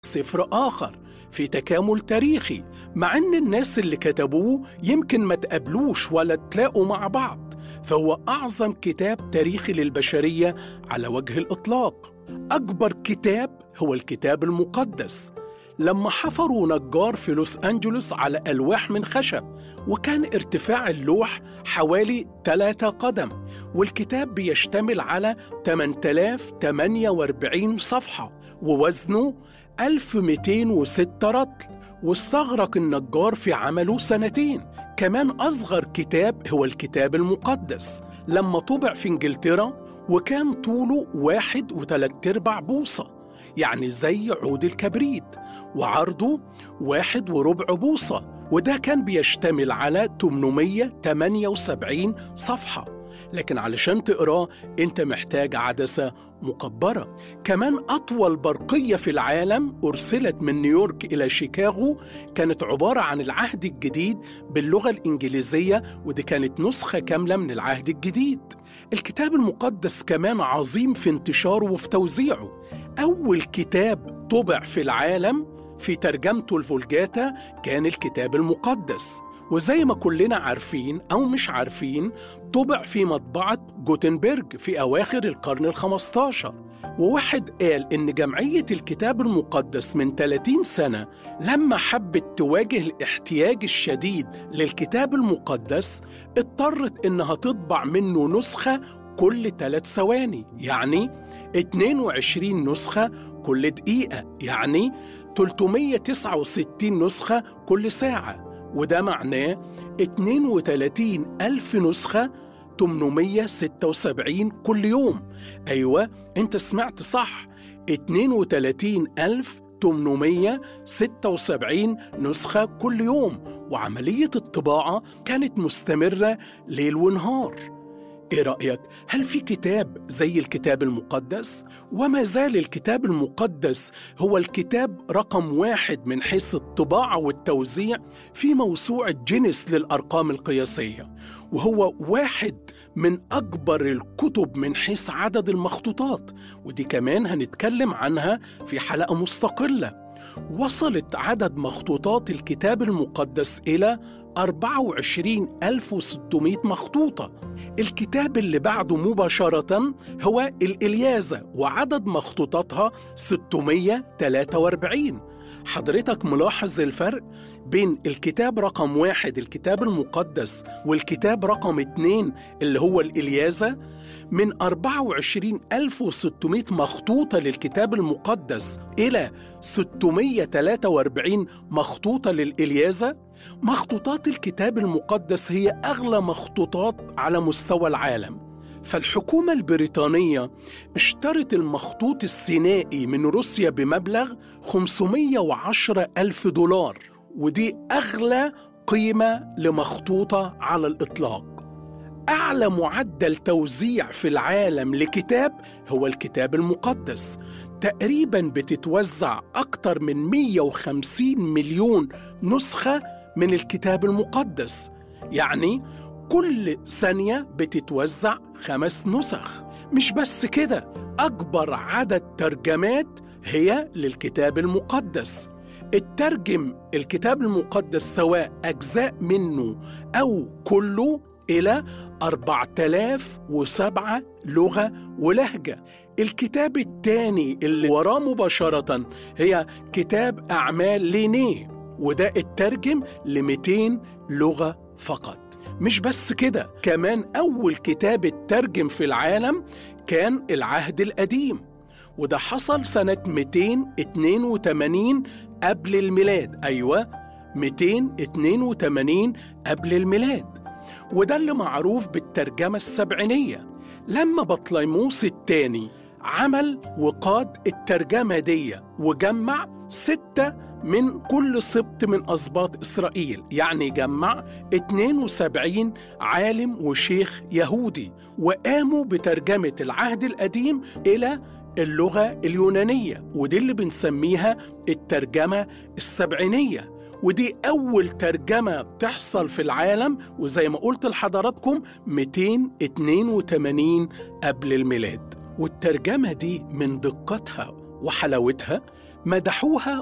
سفر آخر في تكامل تاريخي مع إن الناس اللي كتبوه يمكن ما تقابلوش ولا تلاقوا مع بعض فهو أعظم كتاب تاريخي للبشرية على وجه الإطلاق أكبر كتاب هو الكتاب المقدس لما حفروا نجار في لوس أنجلوس على ألواح من خشب وكان ارتفاع اللوح حوالي 3 قدم والكتاب بيشتمل على 8048 صفحة ووزنه 1206 رطل واستغرق النجار في عمله سنتين كمان أصغر كتاب هو الكتاب المقدس لما طبع في إنجلترا وكان طوله واحد وثلاث أرباع بوصة يعني زي عود الكبريت وعرضه واحد وربع بوصة وده كان بيشتمل على 878 صفحة لكن علشان تقراه انت محتاج عدسة مكبرة كمان أطول برقية في العالم أرسلت من نيويورك إلى شيكاغو كانت عبارة عن العهد الجديد باللغة الإنجليزية ودي كانت نسخة كاملة من العهد الجديد الكتاب المقدس كمان عظيم في انتشاره وفي توزيعه أول كتاب طبع في العالم في ترجمته الفولجاتا كان الكتاب المقدس وزي ما كلنا عارفين أو مش عارفين طبع في مطبعة جوتنبرج في أواخر القرن الخمستاشر وواحد قال إن جمعية الكتاب المقدس من 30 سنة لما حبت تواجه الاحتياج الشديد للكتاب المقدس اضطرت إنها تطبع منه نسخة كل ثلاث ثواني يعني 22 نسخة كل دقيقة يعني 369 نسخة كل ساعة وده معناه 32 ألف نسخة 876 كل يوم أيوة أنت سمعت صح 32 ألف 876 نسخة كل يوم وعملية الطباعة كانت مستمرة ليل ونهار ايه رأيك؟ هل في كتاب زي الكتاب المقدس؟ وما زال الكتاب المقدس هو الكتاب رقم واحد من حيث الطباعة والتوزيع في موسوعة جينيس للأرقام القياسية وهو واحد من أكبر الكتب من حيث عدد المخطوطات ودي كمان هنتكلم عنها في حلقة مستقلة وصلت عدد مخطوطات الكتاب المقدس إلى 24600 مخطوطة الكتاب اللي بعده مباشرة هو الإلياذة وعدد مخطوطاتها 643 حضرتك ملاحظ الفرق بين الكتاب رقم واحد الكتاب المقدس والكتاب رقم اتنين اللي هو الإلياذة من 24600 مخطوطة للكتاب المقدس إلى 643 مخطوطة للإلياذة مخطوطات الكتاب المقدس هي أغلى مخطوطات على مستوى العالم فالحكومة البريطانية اشترت المخطوط السينائي من روسيا بمبلغ 510 ألف دولار ودي أغلى قيمة لمخطوطة على الإطلاق أعلى معدل توزيع في العالم لكتاب هو الكتاب المقدس تقريبا بتتوزع أكثر من 150 مليون نسخة من الكتاب المقدس يعني كل ثانية بتتوزع خمس نسخ مش بس كده أكبر عدد ترجمات هي للكتاب المقدس الترجم الكتاب المقدس سواء أجزاء منه أو كله إلى 4007 لغة ولهجة الكتاب الثاني اللي وراه مباشرة هي كتاب أعمال لينيه وده اترجم ل 200 لغة فقط مش بس كده كمان أول كتاب اترجم في العالم كان العهد القديم وده حصل سنة 282 قبل الميلاد أيوة 282 قبل الميلاد وده اللي معروف بالترجمة السبعينية لما بطليموس الثاني عمل وقاد الترجمة دي وجمع ستة من كل سبط من أسباط إسرائيل يعني جمع 72 عالم وشيخ يهودي وقاموا بترجمة العهد القديم إلى اللغة اليونانية ودي اللي بنسميها الترجمة السبعينية ودي أول ترجمة بتحصل في العالم وزي ما قلت لحضراتكم 282 قبل الميلاد والترجمة دي من دقتها وحلاوتها مدحوها